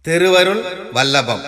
திருவருள் வல்லபம்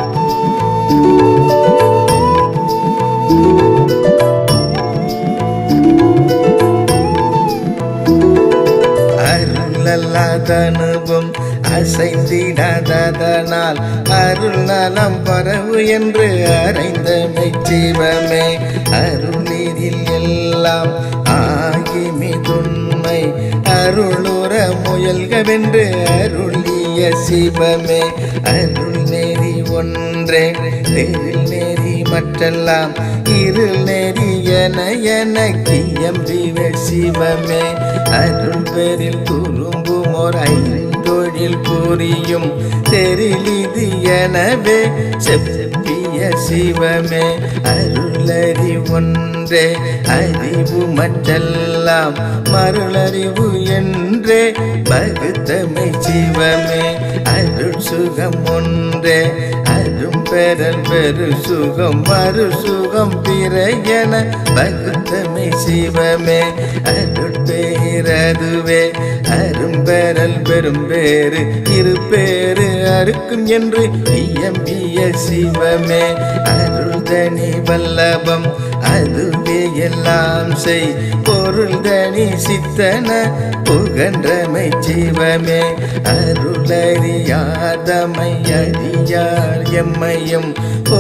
அருளல்லாதனுவும் அசைந்திடாததனால் அருள் நலம் பரவு என்று அறைந்த மெய்ச்சிவமே அருளிரில் எல்லாம் ஆகி மிதுண்மை அருளுற முயல்கவென்று அருளிய சிவமே அருள் நெறி ஒன்றே நெறில் நெறி மற்றெல்லாம் இருள் நெறி என என கியம்பிவ சிவமே அருள் பெரில் துரும்பும் ஓர் ஐந்தொழில் புரியும் தெரிலிது எனவே செப்பிய சிவமே அருளறி ஒன்றே அறிவு மற்றெல்லாம் மருளறிவு என்றே பகுத்தமை சிவமே அருள் சுகம் ஒன்றே அரும் பெறல் பெரு சுகம் மறு சுகம் பிற என பகுத்தமை சிவமே அருள் பேரதுவே அரும் பெறல் பெரும் பேரு இரு பேரு அறுக்கும் என்று இயம்பிய சிவமே அருள் தனி வல்லபம் அதுவே எல்லாம் செய் பொருள் தனி சித்தன புகன்றமை சிவமே அருளறியாதமை அறியார் எம்மையும்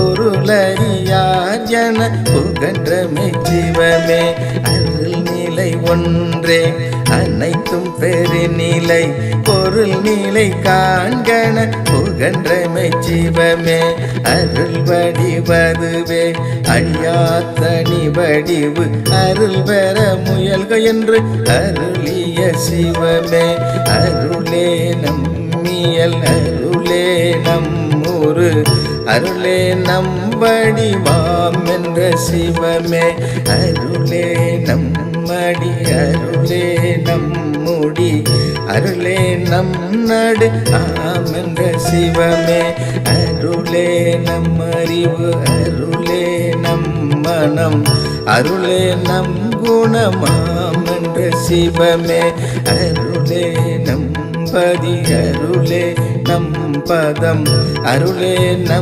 பொருளறியார் என புகன்றமை சிவமே அருள் நிலை ஒன்றே அனைத்தும் பெருநிலை பொருள் நிலை காண்கன புகன்றமை சிவமே அருள் வடிவதுவே அழியாத்தனி வடிவு அருள் பெற முயல்க என்று அருளிய சிவமே அருளே நம்மியல் அருளே நம்மூரு அருளே நம் வடிவாம் என்ற சிவமே அருளே நம்மடி அருளே நம்முடி அருளே நம் நடு ஆம் என்ற சிவமே அருளே நம் அறிவு அருளே நம் மனம் அருளே நம் குணமாம் என்ற சிவமே அருளே நம் பதி அருளே நம் பதம் அருளே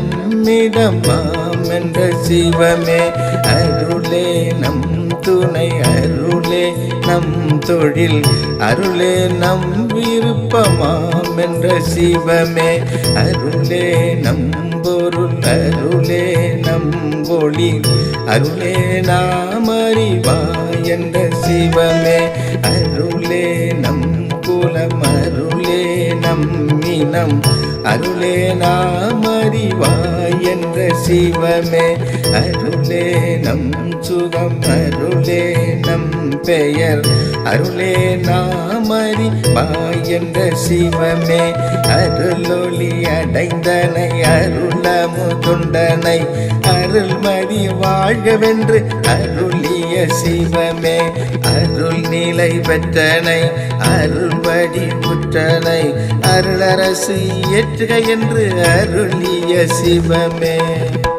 நம்மிடமாம் என்ற சிவமே அருளே நம் துணை அருளே நம் தொழில் அருளே நம் விருப்பமாம் என்ற சிவமே அருளே நம் பொருள் அருளே நம் ஒளி அருளே நாம் அறிவாய் என்ற சிவமே அருளே நம் குலம் அருளே நம் இனம் அருளே நாம் அறிவாய் என்ற சிவமே அருளே நம் சுகம் அருளே நம் பெயர் அருளே நாம் அறிவாய் என்ற சிவமே அருளொளி அடைந்தனை அருளமுதுண்டனை அருள்மதி வாழ்கவென்று அருளிய சிவமே அருள் நிலை பெற்றனை அருள்வடி புற்றனை அருளரசு ஏற்றுக என்று அருளிய சிவமே